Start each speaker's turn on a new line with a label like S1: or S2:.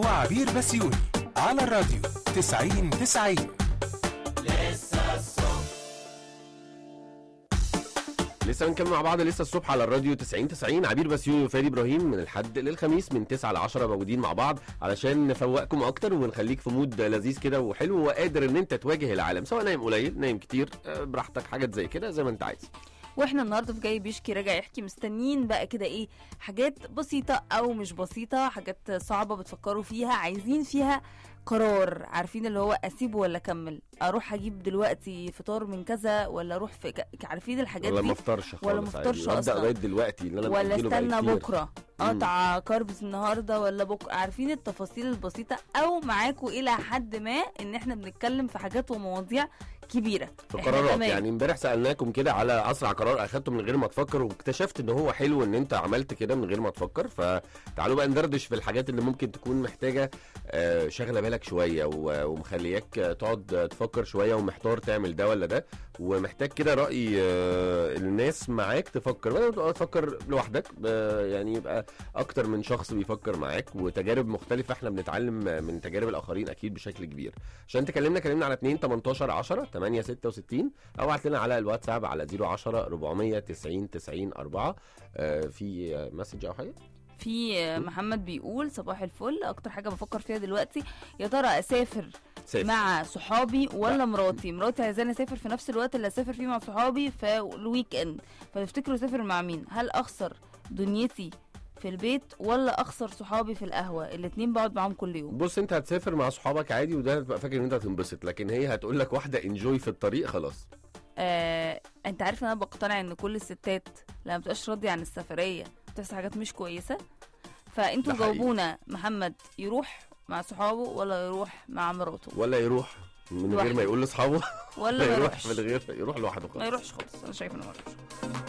S1: وعبير بسيوني على الراديو 90 90
S2: لسه بنكمل مع بعض لسه الصبح على الراديو 90 90 عبير بسيوني وفادي ابراهيم من الحد للخميس من 9 ل 10 موجودين مع بعض علشان نفوقكم اكتر ونخليك في مود لذيذ كده وحلو وقادر ان انت تواجه العالم سواء نايم قليل نايم كتير آه، براحتك حاجات زي كده زي ما انت عايز
S3: واحنا النهارده في جاي بيشكي راجع يحكي مستنيين بقى كده ايه حاجات بسيطه او مش بسيطه حاجات صعبه بتفكروا فيها عايزين فيها قرار عارفين اللي هو اسيبه ولا اكمل اروح اجيب دلوقتي فطار من كذا ولا اروح في ك... عارفين الحاجات
S2: ولا
S3: دي
S2: ما افطرش خالص
S3: ولا ما افطرش
S2: عادي. وابدا
S3: أصلاً.
S2: لغايه دلوقتي اللي انا
S3: ولا
S2: مأجله بقالي
S3: استنى
S2: كتير.
S3: بكره
S2: مم.
S3: قطع كاربس النهارده ولا بكره عارفين التفاصيل البسيطه او معاكم الى حد ما ان احنا بنتكلم في حاجات ومواضيع كبيره
S2: في
S3: إحنا
S2: قرارات
S3: تمام.
S2: يعني امبارح سالناكم كده على اسرع قرار اخدته من غير ما تفكر واكتشفت ان هو حلو ان انت عملت كده من غير ما تفكر فتعالوا بقى ندردش في الحاجات اللي ممكن تكون محتاجه آه، شاغله بالك شويه و- ومخلياك آه، تقعد آه، تفكر شويه ومحتار تعمل ده ولا ده ومحتاج كده راي آه، الناس معاك تفكر بدل ما تبقى تفكر لوحدك آه، يعني يبقى اكتر من شخص بيفكر معاك وتجارب مختلفه احنا بنتعلم من تجارب الاخرين اكيد بشكل كبير عشان تكلمنا كلمنا على 2 18 10 8 66 او ابعت لنا على الواتساب على 010 490 90 4 آه في آه، مسج او حاجه
S3: في محمد بيقول صباح الفل اكتر حاجه بفكر فيها دلوقتي يا ترى اسافر
S2: سافر
S3: مع صحابي ولا
S2: لا.
S3: مراتي مراتي عايزاني اسافر في نفس الوقت اللي اسافر فيه مع صحابي في الويك اند فتفتكروا اسافر مع مين هل اخسر دنيتي في البيت ولا اخسر صحابي في القهوه الاتنين بقعد معاهم كل يوم
S2: بص انت هتسافر مع صحابك عادي وده هتبقى فاكر ان انت هتنبسط لكن هي هتقول لك واحده انجوي في الطريق خلاص
S3: آه، انت عارف ان انا بقتنع ان كل الستات لما بتبقاش راضيه عن السفريه بتحصل حاجات مش كويسه فانتوا
S2: ده حقيقي.
S3: جاوبونا محمد يروح مع صحابه ولا يروح مع مراته
S2: ولا يروح من غير
S3: لوحده.
S2: ما يقول لاصحابه
S3: ولا ما
S2: يروح
S3: يروحش
S2: من غير يروح لوحده
S3: ما
S2: خالص
S3: يروحش خالص انا شايفه انه ما يروحش